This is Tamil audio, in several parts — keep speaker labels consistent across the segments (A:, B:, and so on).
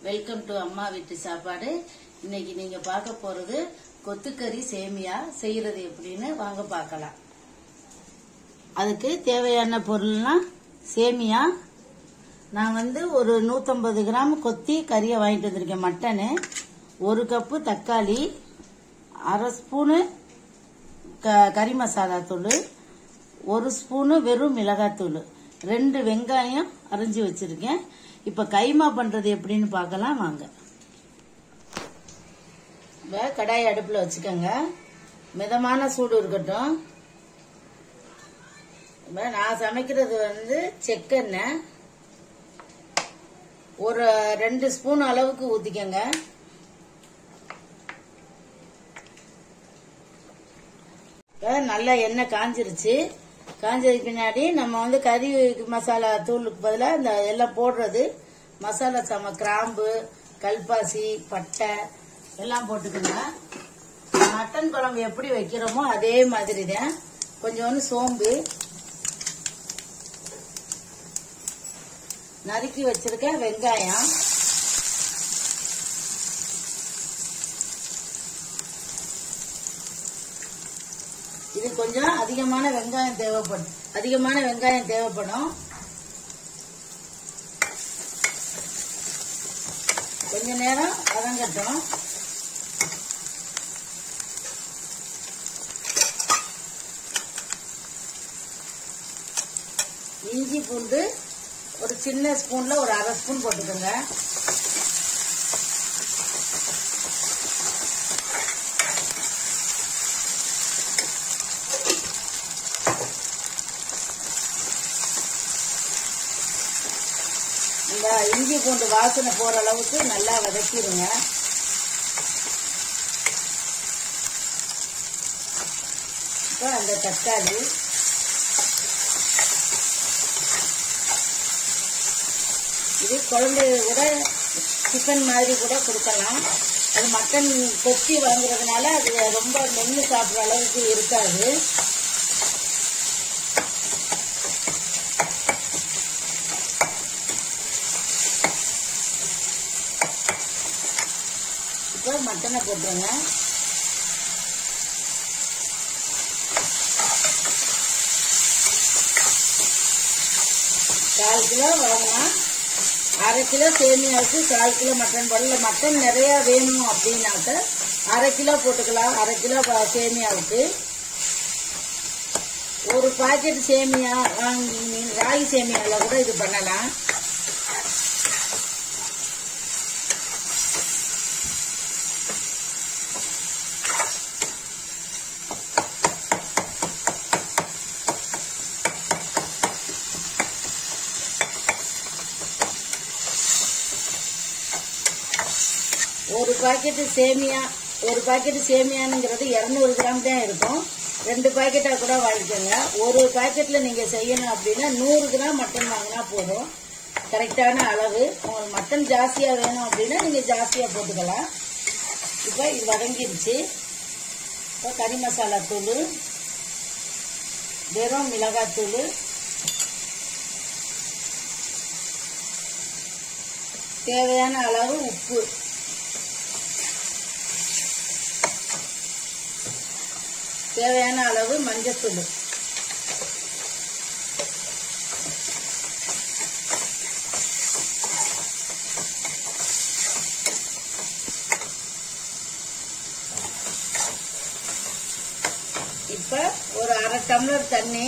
A: வெல்கம் டு அம்மா வீட்டு சாப்பாடு இன்னைக்கு நீங்க பார்க்க போறது கொத்துக்கறி சேமியா செய்யறது எப்படின்னு வாங்க பார்க்கலாம் அதுக்கு தேவையான பொருள்னா சேமியா நான் வந்து ஒரு நூற்றம்பது கிராம் கொத்தி கறியை வாங்கிட்டு வந்திருக்கேன் மட்டனு ஒரு கப்பு தக்காளி அரை ஸ்பூனு க கறி மசாலா தூள் ஒரு ஸ்பூனு வெறும் மிளகாத்தூள் ரெண்டு வெங்காயம் அரைஞ்சி வச்சிருக்கேன் இப்போ கைமா பண்றது எப்படின்னு பார்க்கலாம் வாங்க இப்போ கடாய் அடுப்பில் வச்சுக்கோங்க மிதமான சூடு இருக்கட்டும் இப்போ நான் சமைக்கிறது வந்து செக்கெண்ணெய் ஒரு ரெண்டு ஸ்பூன் அளவுக்கு ஊற்றிக்கங்க இப்போ நல்லா எண்ணெய் காஞ்சிருச்சு காஞ்சதுக்கு பின்னாடி நம்ம வந்து கறி மசாலா தூளுக்கு பதிலாக இந்த எல்லாம் போடுறது மசாலா சம கிராம்பு கல்பாசி பட்டை எல்லாம் போட்டுக்கோங்க மட்டன் குழம்பு எப்படி வைக்கிறோமோ அதே மாதிரி தான் கொஞ்சோண்டு சோம்பு நறுக்கி வச்சிருக்க வெங்காயம் இது கொஞ்சம் அதிகமான வெங்காயம் தேவைப்படும் அதிகமான வெங்காயம் தேவைப்படும் கொஞ்ச நேரம் வதங்கட்டும் இஞ்சி பூண்டு ஒரு சின்ன ஸ்பூன்ல ஒரு அரை ஸ்பூன் போட்டுக்கோங்க இந்த இஞ்சி பூண்டு வாசனை போற அளவுக்கு நல்லா வதக்கிடுங்க இப்போ அந்த தக்காளி இது குழந்தைய கூட சிக்கன் மாதிரி கூட கொடுக்கலாம் அது மட்டன் கொத்தி வாங்குறதுனால அது ரொம்ப மென்று சாப்பிட்ற அளவுக்கு இருக்காது இப்போ மட்டனை போட்டுருங்க கால் கிலோ வாங்கினா அரை கிலோ சேமியாவுக்கு கால் கிலோ மட்டன் போடல மட்டன் நிறையா வேணும் அப்படின்னாக்க அரை கிலோ போட்டுக்கலாம் அரை கிலோ ப- சேமியாவுக்கு ஒரு பாக்கெட் சேமியா வாங்கி நீங்க ராகி சேமியாவில் கூட இது பண்ணலாம் ஒரு பாக்கெட்டு சேமியா ஒரு பாக்கெட்டு சேமியானுங்கிறது இரநூறு கிராம் தான் இருக்கும் ரெண்டு பாக்கெட்டாக கூட வாங்கிக்கோங்க ஒரு பாக்கெட்டில் நீங்கள் செய்யணும் அப்படின்னா நூறு கிராம் மட்டன் வாங்கினா போதும் கரெக்டான அளவு உங்களுக்கு மட்டன் ஜாஸ்தியாக வேணும் அப்படின்னா நீங்கள் ஜாஸ்தியாக போட்டுக்கலாம் இப்போ இது வதங்கிடுச்சு இப்போ கறி மசாலா தூள் வெறும் மிளகாத்தூள் தேவையான அளவு உப்பு தேவையான அளவு மஞ்சத்தூள் இப்ப ஒரு அரை டம்ளர் தண்ணி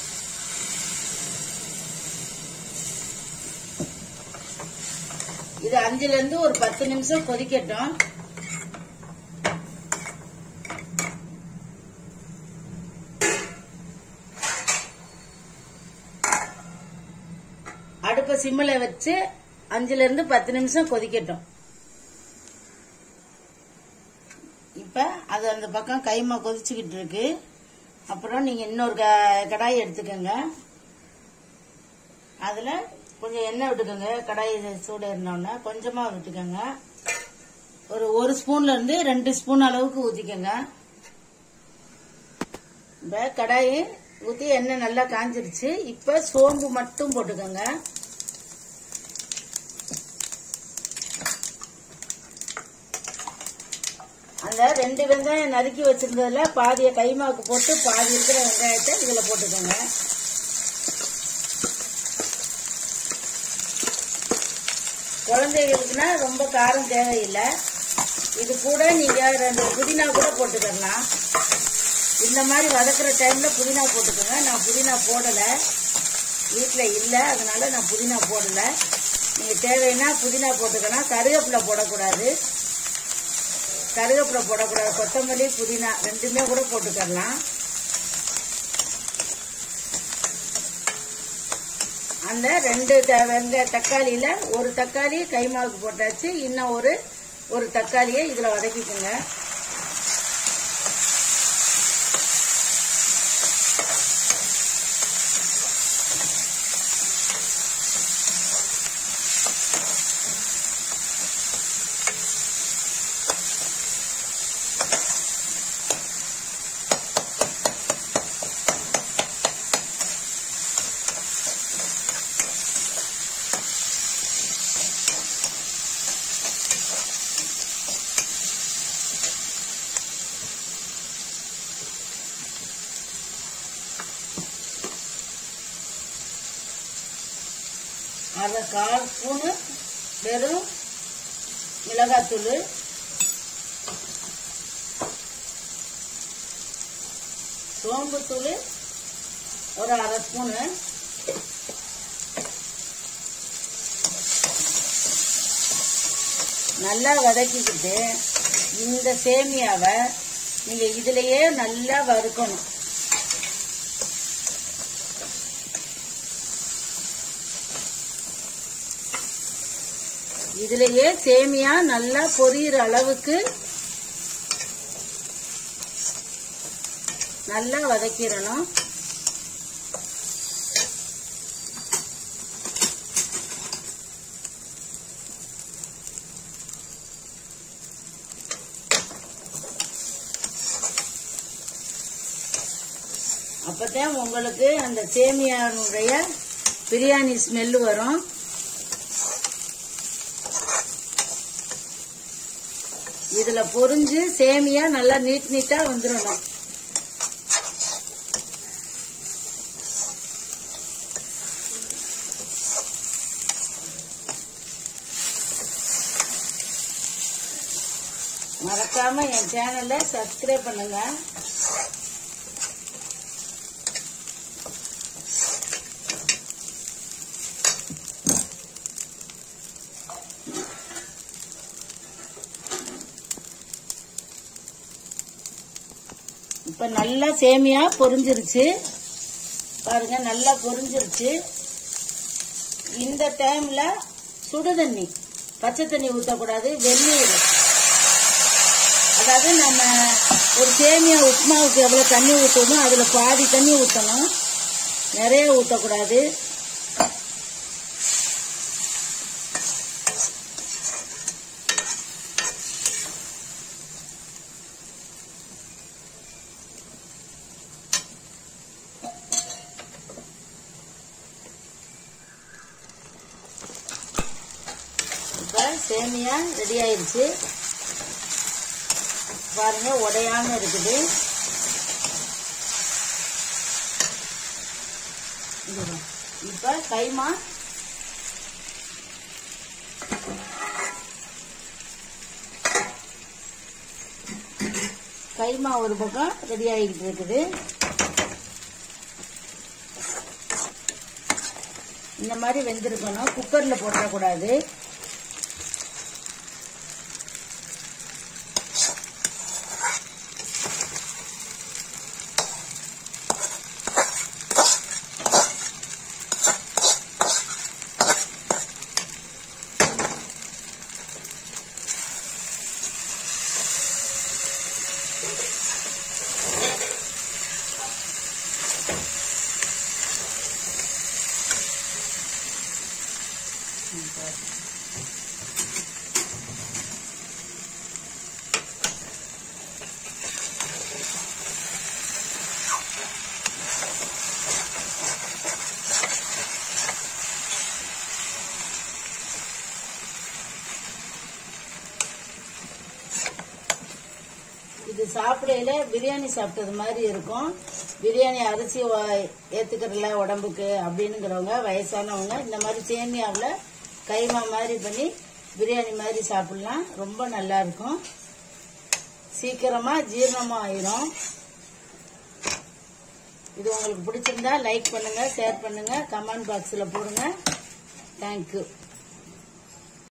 A: இது அஞ்சுல இருந்து ஒரு பத்து நிமிஷம் கொதிக்கட்டும் அடுப்பை சிம்மில் வச்சு அஞ்சுல இருந்து பத்து நிமிஷம் கொதிக்கட்டும் இப்ப அது அந்த பக்கம் கைமா கொதிச்சுக்கிட்டு இருக்கு அப்புறம் நீங்க இன்னொரு க- கடாய் எடுத்துக்கோங்க அதுல கொஞ்சம் எண்ணெய் விட்டுக்கோங்க கடாய் சூடு இருந்தோடனே கொஞ்சமா விட்டுக்கோங்க ஒரு ஒரு ஸ்பூன்ல இருந்து ரெண்டு ஸ்பூன் அளவுக்கு ஊத்திக்கோங்க இப்ப கடாய் ஊத்தி எண்ணெய் நல்லா காஞ்சிருச்சு இப்ப சோம்பு மட்டும் போட்டுக்கோங்க அந்த ரெண்டு வெங்காயம் நறுக்கி வச்சிருந்ததுல பாதியை கைமாவுக்கு போட்டு பாதி இருக்கிற வெங்காயத்தை இதுல போட்டுக்கோங்க குழந்தைகளுக்குன்னா ரொம்ப காரம் தேவையில்லை இது கூட நீங்க ரெண்டு புதினா கூட போட்டுக்கலாம் இந்த மாதிரி வதக்குற டைம்ல புதினா போட்டுக்கோங்க நான் புதினா போடல வீட்டுல இல்ல அதனால நான் புதினா போடல நீங்க தேவைன்னா புதினா போட்டுக்கலாம் கருவேப்பிலை போடக்கூடாது கருவேப்பிலை போடக்கூடாது கொத்தமல்லி புதினா ரெண்டுமே கூட போட்டுக்கலாம் அந்த ரெண்டு த- வெங்க தக்காளியில ஒரு தக்காளி கைமாவுக்கு போட்டாச்சு இன்னும் ஒரு ஒரு தக்காளியை இதுல வதக்கிக்கோங்க அரை கால் ஸ்பூனு வெறும் மிளகாத்தூள் சோம்புத்தூள் ஒரு அரை ஸ்பூனு நல்லா வதக்கிக்கிட்டு இந்த சேமியாவை நீங்க இதுலயே நல்லா வறுக்கணும் இதுலயே சேமியா நல்லா பொரியிற அளவுக்கு நல்லா வதக்கிடணும் அப்பதான் உங்களுக்கு அந்த சேமியானுடைய பிரியாணி ஸ்மெல் வரும் இதுல பொரிஞ்சு சேமியா நல்லா நீட் நீட்டா வந்துடணும் மறக்காம என் சேனலை சப்ஸ்கிரைப் பண்ணுங்க இப்ப நல்லா சேமியா பொரிஞ்சிருச்சு பாருங்க நல்லா பொரிஞ்சிருச்சு இந்த டைம்ல சுடு தண்ணி பச்சை தண்ணி ஊற்றக்கூடாது வெந்நீர் அதாவது நம்ம ஒரு சேமியா உப்புமாவுக்கு எவ்வளோ தண்ணி ஊற்றுமோ அதில் பாதி தண்ணி ஊற்றணும் நிறைய ஊற்றக்கூடாது இப்போ சேமியா ரெடி ஆயிருச்சு பாருங்க உடையாம இருக்குது இப்ப கைமா கைமா ஒரு பக்கம் ரெடி ஆகிட்டு இருக்குது இந்த மாதிரி வெந்திருக்கணும் குக்கர்ல போட்டக்கூடாது இது சாப்பிடையில பிரியாணி சாப்பிட்டது மாதிரி இருக்கும் பிரியாணி அரிசி வா- ஏத்துக்கிறதுல உடம்புக்கு அப்படின்னுங்கிறவங்க வயசானவங்க இந்த மாதிரி சேமியாவில் கைமா மாதிரி பண்ணி பிரியாணி மாதிரி சாப்பிடலாம் ரொம்ப நல்லா இருக்கும் சீக்கிரமா ஜீரணமும் ஆயிரும் இது உங்களுக்கு பிடிச்சிருந்தா லைக் பண்ணுங்க ஷேர் பண்ணுங்க கமெண்ட் பாக்ஸில் போடுங்க தேங்க்யூ